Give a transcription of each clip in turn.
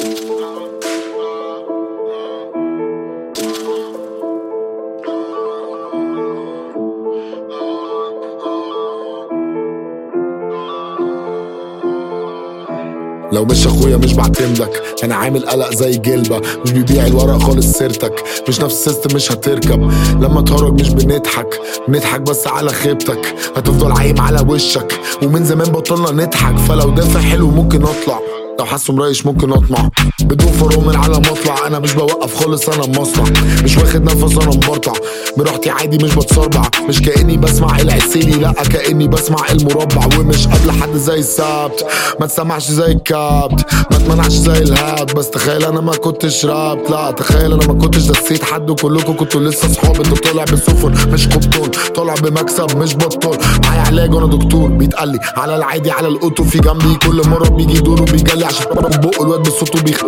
لو مش اخويا مش بعتمدك انا عامل قلق زي جلبة مش بيبيع الورق خالص سيرتك مش نفس السيستم مش هتركب لما تهرج مش بنضحك بنضحك بس على خيبتك هتفضل عايم على وشك ومن زمان بطلنا نضحك فلو دافع حلو ممكن اطلع لو حاسه مريش ممكن اطمع بدون فرامل على مطلع انا مش بوقف خالص انا مصنع مش واخد نفس انا مبرطع براحتي عادي مش بتصربع مش كاني بسمع العسيلي لا كاني بسمع المربع ومش قبل حد زي السبت ما تسمعش زي الكابت ما تمنعش زي الهات بس تخيل انا ما كنتش رابت لا تخيل انا ما كنتش دسيت حد وكلكم كنتوا لسه صحاب انت طالع بسفن مش قبطان طالع بمكسب مش بطال معايا علاج وانا دكتور بيتقلي على العادي على القطو في جنبي كل مره بيجي دور وبيجلي عشان بق الواد بصوته بيخ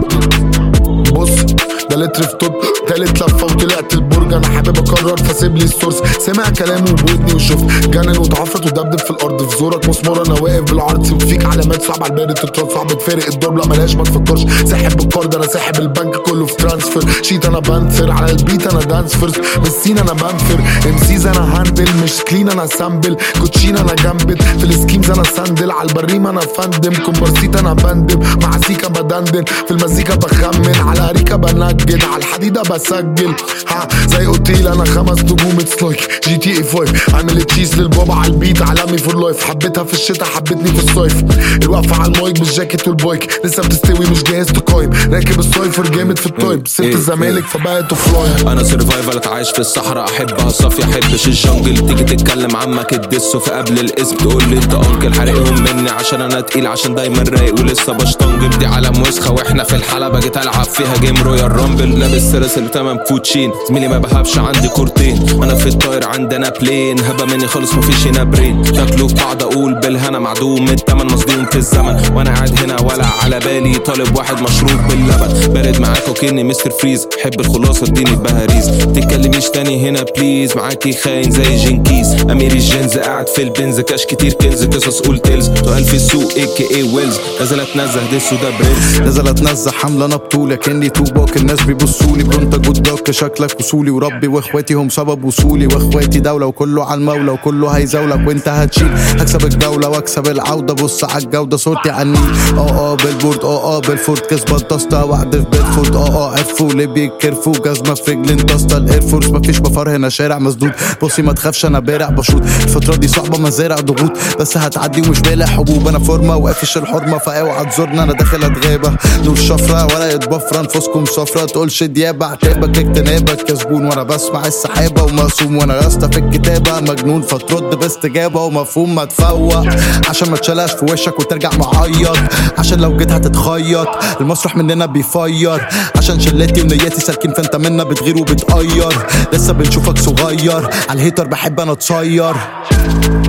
بص ده لتر في توب تالت لفه وطلعت البرج انا حابب اكرر فسيب لي السورس سمع كلامه بودني وشوف جنن واتعفرت ودبدب في الارض في زورك مسمار انا واقف بالعرض سيب فيك علامات صعب على البارد تترد صعب تفارق الضرب لا ملهاش ما تفكرش ساحب بالكارد انا ساحب البنك كله في ترانسفير شيت انا بنفر على البيت انا دانس فيرست بالسين انا بنفر امسيز انا هاندل مش كلين انا سامبل كوتشين انا جنبت في السكيمز انا ساندل على البريم انا فندم كومبارسيت انا بندم مع سيكا بدندن في المزيكا بخمن على ريكا بنجد على الحديده بسجل ها زي اوتيل انا خمس نجوم اتس لايك جي تي اي 5 عامل تشيز للبابا على البيت عالمي فور لايف حبيتها في الشتاء حبتني في الصيف الوقفه على المايك بالجاكيت والبايك لسه بتستوي مش جاهز تقايم راكب السايفر جامد في التايب سبت الزمالك فبقت فلاي انا سرفايفل عايش في الصحراء احبها صافية احبش الجنجل تيجي تتكلم عمك الدس في قبل الاسم تقول لي انت انكل حرقهم مني عشان انا تقيل عشان دايما رايق ولسه بشطنجل دي علم وسخه واحنا في الحلبه جيت العب فيها جيم رويال رامبل لابس سلاسل تمام فوتشين زميلي ما بهبش عندي كورتين انا في الطاير عندنا بلين هبه مني خالص مفيش هنا برين تاكلوا قاعد اقول بالهنا معدوم التمن مصدوم في الزمن وانا قاعد هنا ولا على بالي طالب واحد مشروب باللبن بارد معاكوا كني مستر فريز حب الخلاصه اديني البهاريز تتكلميش تاني هنا بليز معاكي خاين زي جنكيز امير الجنز قاعد في البنز كاش كتير كنز قصص قول تيلز تقال في السوق اي كي اي ويلز نازل اتنزه ديس وده برنس نزل اتنزه حمله انا بطولة كاني توباك الناس بيبصولي برونتا جوداك شكلك وصولي وربي واخواتي هم سبب وصولي واخواتي دولة وكله على المولى وكله هيزولك وانت هتشيل هكسب الجولة واكسب العودة بص على الجودة صوتي على النيل اه اه بالبورد اه اه بالفورد كسبة الدستا وعد في بيلفورد اه اه عرفوا اللي بيكرفوا جزمة في رجل انتستا الايرفورس مفيش مفر هنا شارع مسدود بصي ما تخافش انا بارع بشوط الفترة دي صعبة مزارع ضغوط بس هتعدي ومش بالع حبوب انا فورمة وقافش الحرمة فاوعى تزورنا انا داخل اتغابة نور شفرة ولا يتبفر انفسكم صفرة تقولش ديابة اعتابك اكتنابك كسبون وانا بسمع السحابة ومقسوم وانا يا اسطى في الكتابة مجنون فترد باستجابة ومفهوم ما تفوق عشان ما تشلاش في وشك وترجع معيط عشان لو جيت هتتخيط المسرح مننا بيفير عشان شلاتي ونياتي سالكين فانت منا بتغير وبتقير لسه بنشوفك صغير على الهيتر بحب انا اتصير